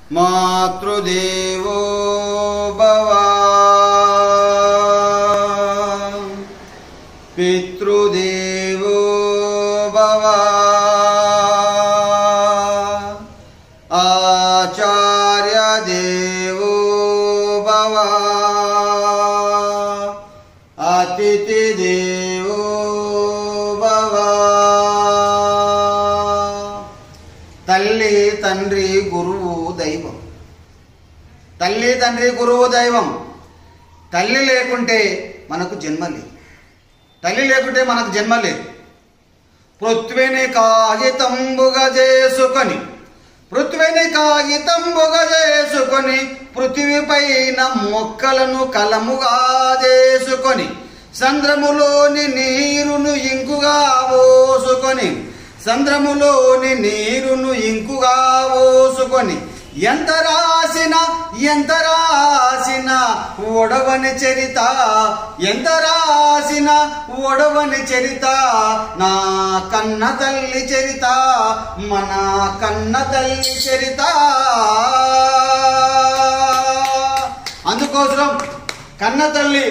మాతృదేవో భవ పితృదేవో భవ ఆచార్య దేవో భవ అతిథి దేవో భవ తల్లి తండ్రి గురువు దైవం తల్లి తండ్రి గురువు దైవం తల్లి లేకుంటే మనకు జన్మ లేదు తల్లి లేకుంటే మనకు జన్మ లేదు పృథ్వీని కాగితంబుగా చేసుకొని పృథ్వీని కాగితంబుగా చేసుకొని పృథివీపైన మొక్కలను కలముగా చేసుకొని సంద్రములోని నీరును ఇంకుగా పోసుకొని సంద్రములోని నీరును ఇంకుగా పోసుకొని ఎంత రాసిన ఎంత రాసిన ఒడవని చరిత ఎంత రాసిన ఒడవని చరిత నా కన్న తల్లి చరిత మన కన్న తల్లి చరిత అందుకోసం కన్న తల్లి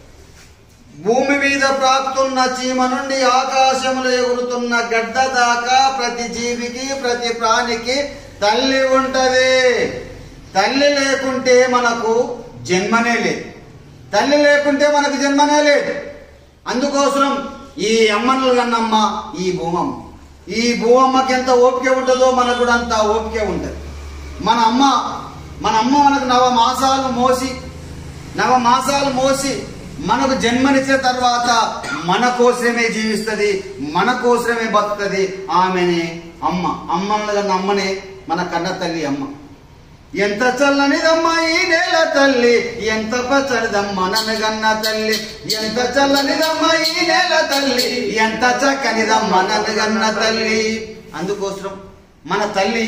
భూమి మీద ప్రాక్తున్న చీమ నుండి ఆకాశంలో ఎగురుతున్న గడ్డ దాకా ప్రతి జీవికి ప్రతి ప్రాణికి తల్లి ఉంటది తల్లి లేకుంటే మనకు జన్మనే లేదు తల్లి లేకుంటే మనకు జన్మనే లేదు అందుకోసం ఈ అమ్మను కన్నమ్మ ఈ భూమమ్మ ఈ భూమమ్మకి ఎంత ఓపిక ఉంటుందో మనకు కూడా అంత ఓపిక ఉంటుంది మన అమ్మ మన అమ్మ మనకు నవ మాసాలు మోసి నవ మాసాలు మోసి మనకు జన్మనిచ్చిన తర్వాత మన కోసమే జీవిస్తుంది మన కోసమే బతుకుతుంది ఆమెనే అమ్మ అమ్మను కన్నా అమ్మనే మన కన్న తల్లి అమ్మ ఎంత చల్లనిదమ్మ ఈ నేల తల్లి ఎంత పచ్చనిదమ్మ నన్నగన్న తల్లి ఎంత చల్లనిదమ్మ ఈ నేల తల్లి ఎంత చక్కనిదమ్మ నన్నగన్న తల్లి అందుకోసం మన తల్లి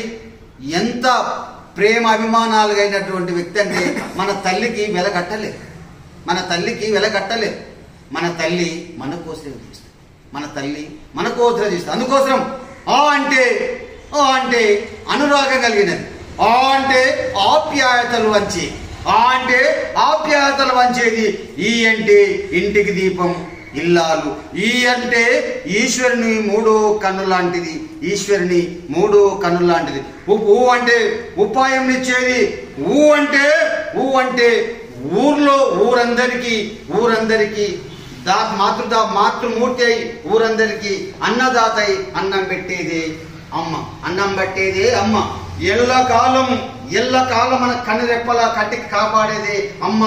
ఎంత ప్రేమ అభిమానాలు అయినటువంటి వ్యక్తి అంటే మన తల్లికి వెలగట్టలేదు మన తల్లికి వెలగట్టలేదు మన తల్లి మన కోసమే చేస్తుంది మన తల్లి మన కోసమే చేస్తుంది అందుకోసం ఆ అంటే ఆ అంటే అనురాగం కలిగినది ఆ అంటే ఆప్యాయతలు వంచి ఆ అంటే ఆప్యాయతలు వంచేది ఈ అంటే ఇంటికి దీపం ఇల్లాలు ఈ అంటే ఈశ్వరుని మూడో కన్ను లాంటిది ఈశ్వరుని మూడో కన్ను లాంటిది ఉ ఊ అంటే ఉపాయం ఇచ్చేది ఊ అంటే ఊ అంటే ఊర్లో ఊరందరికీ ఊరందరికీ దా మాతృదా మాతృమూర్తి అయి ఊరందరికీ అన్నదాత అయి అన్నం పెట్టేది అమ్మ అన్నం పెట్టేదే అమ్మ ఎల్లకాలం ఎల్లకాలం మన కన్నురెప్పలా కట్టికి కాపాడేది అమ్మ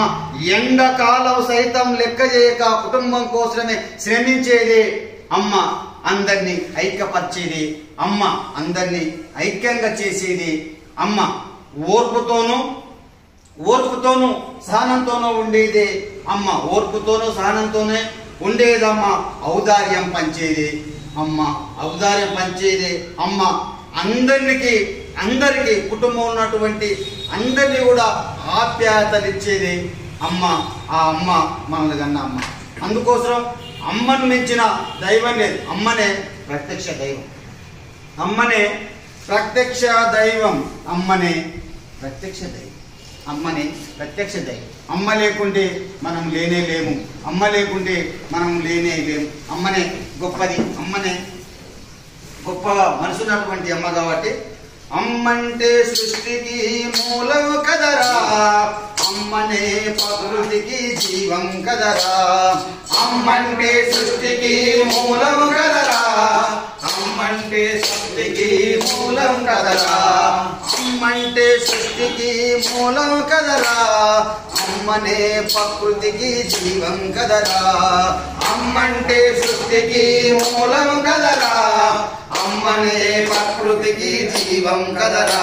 ఎండకాలం సైతం లెక్క చేయక కుటుంబం కోసమే శ్రమించేది అమ్మ అందరినీ ఐక్యపరిచేది అమ్మ అందరినీ ఐక్యంగా చేసేది అమ్మ ఓర్పుతోనూ ఓర్పుతోనూ సహనంతోనూ ఉండేది అమ్మ ఓర్పుతోనూ సహనంతోనే ఉండేదమ్మ ఔదార్యం పంచేది అమ్మ ఔదార్యం పంచేది అమ్మ అందరికి అందరికి కుటుంబం ఉన్నటువంటి అందరినీ కూడా ఆప్యాయతలు ఇచ్చేది అమ్మ ఆ అమ్మ మనల్ని కన్న అమ్మ అందుకోసం అమ్మను మించిన దైవం లేదు అమ్మనే ప్రత్యక్ష దైవం అమ్మనే ప్రత్యక్ష దైవం అమ్మనే ప్రత్యక్ష దైవం అమ్మనే ప్రత్యక్ష దైవం అమ్మ లేకుంటే మనం లేనే లేము అమ్మ లేకుంటే మనం లేనే లేము అమ్మనే గొప్పది అమ్మనే గొప్ప మనసున్నటువంటి అమ్మ కాబట్టి అమ్మంటే సృష్టికి మూలం కదరా అమ్మనే ప్రకృతికి జీవం కదరా అమ్మంటే సృష్టికి మూలం కదరా అమ్మంటే సృష్టికి మూలం కదరా అమ్మంటే సృష్టికి మూలం కదరా అమ్మనే ప్రకృతికి జీవం కదరా అమ్మంటే సృష్టికి మూలం కదరా అమ్మనే ప్రకృతికి జీవం కదరా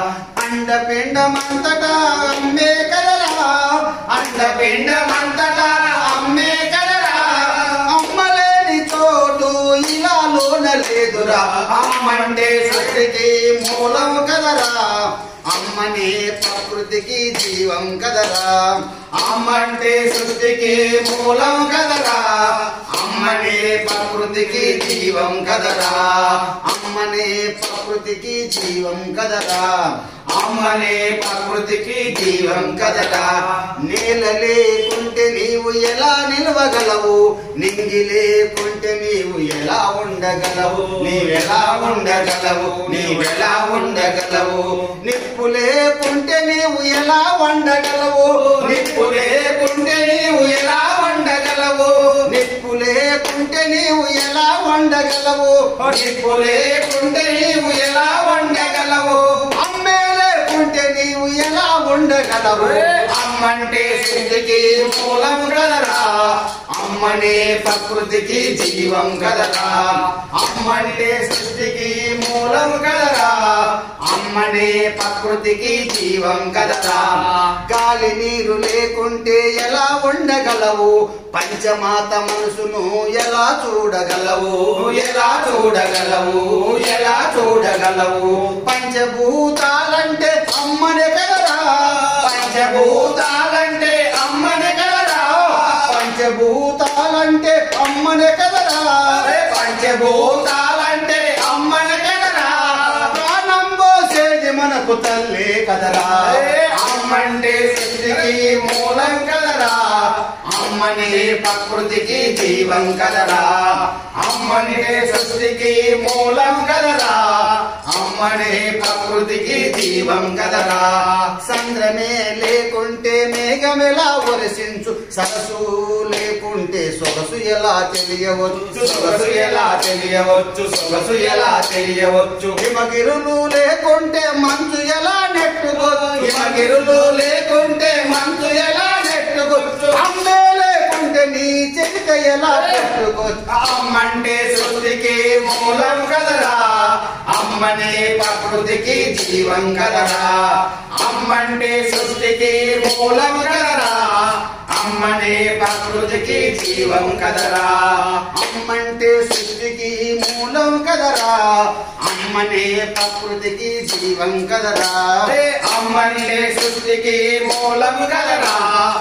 అండపిండమంతటా అమ్మే కదరా అండపిండమంతటా అమ్మే కదరా అమ్మలేని చోటు ఇలాలోన లేదురా అమ్మంటే సృష్టికి మూలం కదరా అమ్మనే ప్రకృతికి జీవం కదరా అమ్మంటే సృష్టికి మూలం కదరా అమ్మనే ప్రకృతికి జీవం కదరా అమ్మనే ప్రకృతికి జీవం కదరా అమ్మనే ప్రకృతికి జీవం కదరా నేల లేకుంటే నీవు ఎలా నిలవగలవు నింగి లేకుంటే నీవు ఎలా ఉండగలవు నీవెలా ఉండగలవు నీవెలా ఉండగలవు నిప్పు లేకుంటే నీవు ఎలా వండగలవు నిప్పు లేకుంటే నీవు ఎలా వండగలవు నిప్పు లేకుంటే నీవు ఎలా వండగలవు నిప్పు లేకుంటే నీవు ఎలా వండగలవు అమ్మే లేకుంటే నీవు ఎలా ఉండగలవు అమ్మంటే సృష్టికి మూలం కదరా అమ్మనే ప్రకృతికి జీవం కదరా అమ్మంటే సృష్టికి మూలం కదరా అమ్మనే ప్రకృతికి జీవం కదరా గాలి నీరు లేకుంటే ఎలా ఉండగలవు పంచమాత మనసును ఎలా చూడగలవు ఎలా చూడగలవు ఎలా చూడగలవు పంచభూతాలంటే అమ్మనే కదరా పంచభూతాలంటే అమ్మనే కదరా పంచభూతాలంటే అమ్మనే కదరా అరే పంచభూతాలంటే అమ్మనే కదరా ప్రాణం పోసేది మనకు తల్లే కదరా అరే అమ్మంటే సృష్టికి మూలం కదరా అమ్మని ప్రకృతికి జీవం కదరా అమ్మని సృష్టికి మూలం కదరా అమ్మని ప్రకృతికి జీవం కదరా సంద్రమే లేకుంటే మేఘమెలా వరసించు సరసు లేకుంటే సొగసు ఎలా తెలియవచ్చు సొగసు ఎలా తెలియవచ్చు సొగసు ఎలా తెలియవచ్చు హిమగిరులు లేకుంటే మంచు ఎలా నెట్టుకోవచ్చు హిమగిరులు లేకుంటే మంచు ఎలా నెట్టుకోవచ్చు అమ్మే లేకుంటే నీ చెలిక ఎలా పెట్టుకోవచ్చు అమ్మంటే సృష్టికి మూలం కదరా అమ్మనే ప్రకృతికి జీవం కదరా అమ్మంటే సృష్టికి మూలం కదరా అమ్మనే ప్రకృతికి జీవం కదరా అమ్మంటే సృష్టికి మూలం కదరా అమ్మనే ప్రకృతికి జీవం కదరా అరే అమ్మనే సృష్టికి మూలం కదరా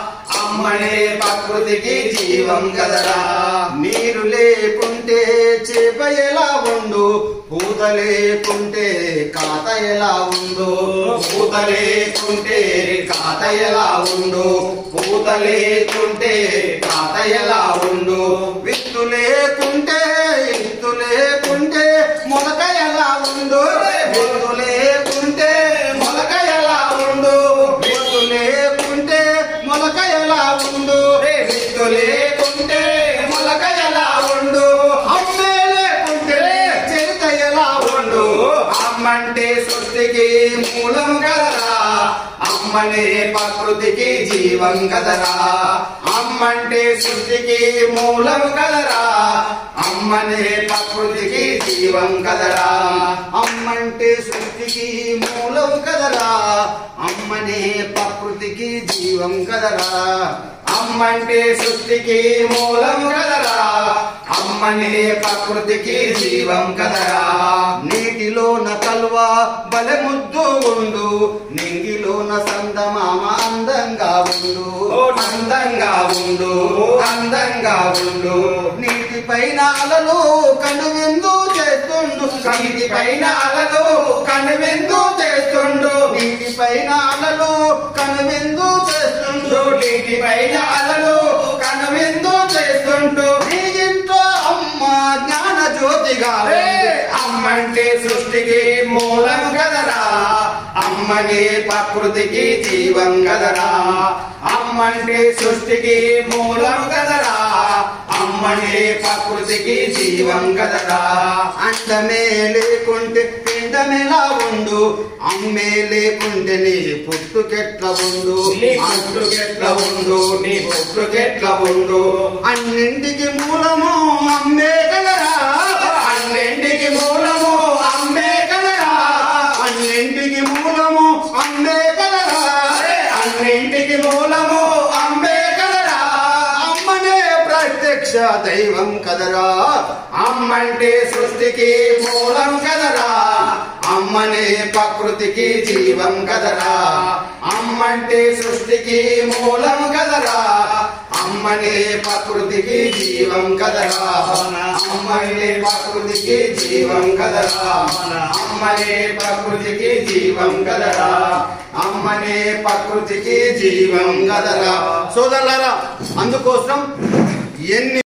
అమ్మనే ప్రకృతికి జీవం కదరా నీరు లేకుంటే చేప ఎలా ఉండు పూత లేకుంటే కాత ఎలా ఉందో పూత లేకుంటే కాత ఎలా ఉండు పూత లేకుంటే కాత ఎలా ఉండు విత్తు లేకుంటే ఇత్తు లేకుంటే మొలక ఎలా ఉందో విత్తు లేకుంటే మొలక ఎలా ఉందో విత్తు లేకుంటే మొలక ఎలా ఉందో రే విత్తు లేకుంటే మొలక ఎలా ఉండు అమ్మే లేకుంటే చరిత ఎలా ఉండు అమ్మంటే సృష్టికి మూలం కదరా అమ్మనే ప్రకృతికి జీవం కదరా అమ్మంటే సృష్టికి మూలం కదరా అమ్మనే ప్రకృతికి జీవం కదరా అమ్మంటే సృష్టికి మూలం కదరా అమ్మనే ప్రకృతికి జీవం కదరా అమ్మంటే సృష్టికి మూలం కదరా అమ్మనే ప్రకృతికి జీవం కదరా నీటిలోన కల్వ బలె ముద్దు ఉండు నింగిలోన సందమామ అందంగా ఉండు ఓ అందంగా ఉండు అందంగా ఉండు నీటి పైన అలలు కనువిందు చేస్తుండు నీటి పైన అలలు కనువిందు చేస్తుండు నీటి పైన అలలు కనువిందు చేస్తుండు నీటి పైన అలలు కనువిందు చేస్తుండు నీ ఇంట్లో అమ్మ జ్ఞాన జ్యోతిగా అరే ఉంది. అమ్మంటే సృష్టికి మూలం కదరా అమ్మనే ప్రకృతికి జీవం కదరా అమ్మంటే సృష్టికి మూలం కదరా అమ్మనే ప్రకృతికి జీవం కదరా అండమే లేకుంటే పిండమెలా ఉండు అమ్మే లేకుంటే నీ పుట్టుకెట్ల ఉండు నీ పుట్టుకెట్ల ఉండు నీ పుట్టుకెట్ల ఉండు అన్నింటికి మూలము అమ్మే కదరా అన్నింటికి మూలము అమ్మే కదరా అన్నింటికి మూలము అమ్మే కదరా అరే అన్నింటికి మూలము అమ్మే కదరా అమ్మనే ప్రత్యక్ష దైవం కదరా అమ్మంటే సృష్టికి మూలం కదరా అమ్మనే ప్రకృతికి జీవం కదరా అమ్మంటే సృష్టికి మూలం కదరా అమ్మనే ప్రకృతికి జీవం కదరా అమ్మనే ప్రకృతికి జీవం కదరా అమ్మనే ప్రకృతికి జీవం కదరా అమ్మనే ప్రకృతికి జీవం కదరా సోదరులారా అందుకోసం ఎన్ని